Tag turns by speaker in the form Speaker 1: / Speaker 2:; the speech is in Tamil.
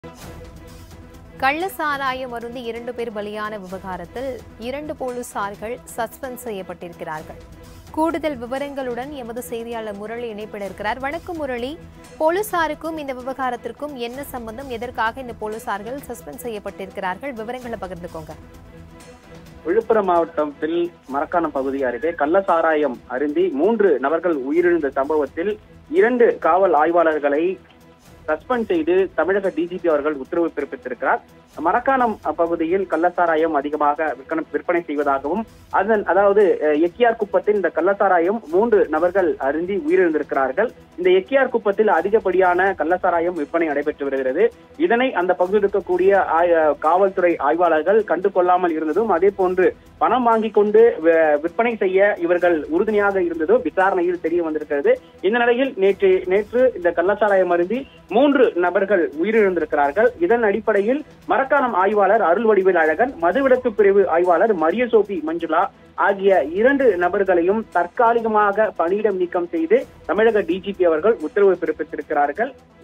Speaker 1: கள்ள சாராயம் அருந்தி இரண்டு பேர் பலியான விவகாரத்தில் இரண்டு போலீசார்கள் சஸ்பெண்ட் செய்யப்பட்டிருக்கிறார்கள் கூடுதல் விவரங்களுடன் எமது செய்தியாளர் முரளி இணைப்பிட இருக்கிறார் வணக்கம் முரளி போலீசாருக்கும் இந்த விவகாரத்திற்கும் என்ன சம்பந்தம் எதற்காக இந்த போலீசார்கள் சஸ்பெண்ட் செய்யப்பட்டிருக்கிறார்கள் விவரங்களை பகிர்ந்துக்கோங்க
Speaker 2: விழுப்புரம் மாவட்டத்தில் மரக்காணம் பகுதி அருகே கள்ளசாராயம் அருந்தி மூன்று நபர்கள் உயிரிழந்த சம்பவத்தில் இரண்டு காவல் ஆய்வாளர்களை சஸ்பெண்ட் செய்து தமிழக டிஜிபி அவர்கள் உத்தரவு பிறப்பித்திருக்கிறார் மரக்காணம் பகுதியில் கள்ளசாராயம் அதிகமாக விற்பனை விற்பனை செய்வதாகவும் அதன் அதாவது அஹ், எக்கியார் குப்பத்தில் இந்த கள்ளசாராயம் மூன்று நபர்கள் அருந்தி உயிரிழந்திருக்கிறார்கள் இந்த எக்கியார் குப்பத்தில் அதிகப்படியான கள்ளசாராயம் விற்பனை நடைபெற்று வருகிறது இதனை அந்த பகுதியில் இருக்கக்கூடிய ஆய்- காவல்துறை ஆய்வாளர்கள் கண்டு கொள்ளாமல் இருந்ததும் அதே போன்று பணம் வாங்கி கொண்டு வி- விற்பனை செய்ய இவர்கள் உறுதுணையாக இருந்ததும் விசாரணையில் தெரிய வந்திருக்கிறது இந்த நிலையில் நேற்று நேற்று இந்த கள்ளச்சாராயம் அருந்தி மூன்று நபர்கள் உயிரிழந்திருக்கிறார்கள் இதன் அடிப்படையில் மரக்காணம் ஆய்வாளர் அருள்வடிவேல் அழகன் மதுவிலக்கு பிரிவு ஆய்வாளர் மரிய சோபி மஞ்சுளா ஆகிய இரண்டு நபர்களையும் தற்காலிகமாக பணியிடம் நீக்கம் செய்து தமிழக டிஜிபி அவர்கள் உத்தரவு பிறப்பித்திருக்கிறார்கள்